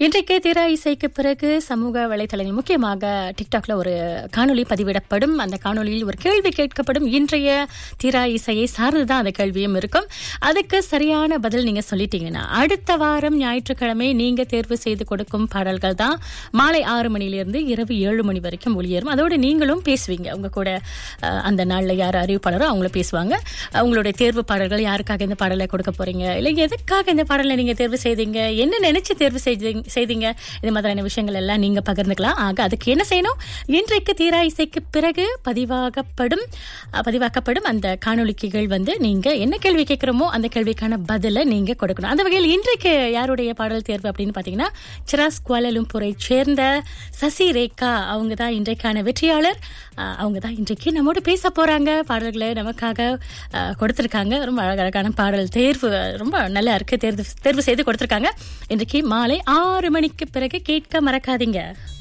இன்றைக்கு திரை இசைக்கு பிறகு சமூக வலைதளங்கள் முக்கியமாக டிக்டாக்ல ஒரு காணொளி பதிவிடப்படும் அந்த காணொளியில் ஒரு கேள்வி கேட்கப்படும் இன்றைய திரா இசையை சார்ந்துதான் அந்த கேள்வியும் இருக்கும் அதுக்கு சரியான பதில் நீங்க சொல்லிட்டீங்கன்னா அடுத்த வாரம் ஞாயிற்றுக்கிழமை நீங்க தேர்வு செய்து கொடுக்கும் பாடல்கள் தான் மாலை ஆறு மணியிலிருந்து இரவு ஏழு மணி வரைக்கும் ஒளியேறும் அதோடு நீங்களும் பேசுவீங்க உங்க கூட அஹ், அந்த நாள்ல யார் அறிவிப்பாளரோ அவங்கள பேசுவாங்க உங்களுடைய தேர்வு பாடல்கள் யாருக்காக இந்த பாடலை கொடுக்க போறீங்க இல்லை எதுக்காக இந்த பாடலை நீங்க தேர்வு செய்தீங்க என்ன நினைச்சு தேர்வு செய்தீங்க செய்தீங்க இது மாதிரியான விஷயங்கள் எல்லாம் நீங்க பகிர்ந்துக்கலாம் ஆக அதுக்கு என்ன செய்யணும் இன்றைக்கு தீரா இசைக்கு பிறகு பதிவாகப்படும் அஹ், பதிவாக்கப்படும் அந்த காணொளிக்கைகள் வந்து நீங்க என்ன கேள்வி கேட்கிறோமோ அந்த கேள்விக்கான பதிலை நீங்க கொடுக்கணும் அந்த வகையில் இன்றைக்கு யாருடைய பாடல் தேர்வு அப்படின்னு பாத்தீங்கன்னா சிராஸ் குவாலலும்பூரை சேர்ந்த சசி ரேகா அவங்க தான் இன்றைக்கான வெற்றியாளர் அஹ், அவங்க தான் இன்றைக்கு நம்மோடு பேச போறாங்க பாடல்களை நமக்காக அஹ், கொடுத்திருக்காங்க ரொம்ப அழகழகான பாடல் தேர்வு ரொம்ப நல்லா இருக்கு தேர்வு தேர்வு செய்து கொடுத்திருக்காங்க இன்றைக்கு மாலை ஆறு மணிக்கு பிறகு கேட்க மறக்காதீங்க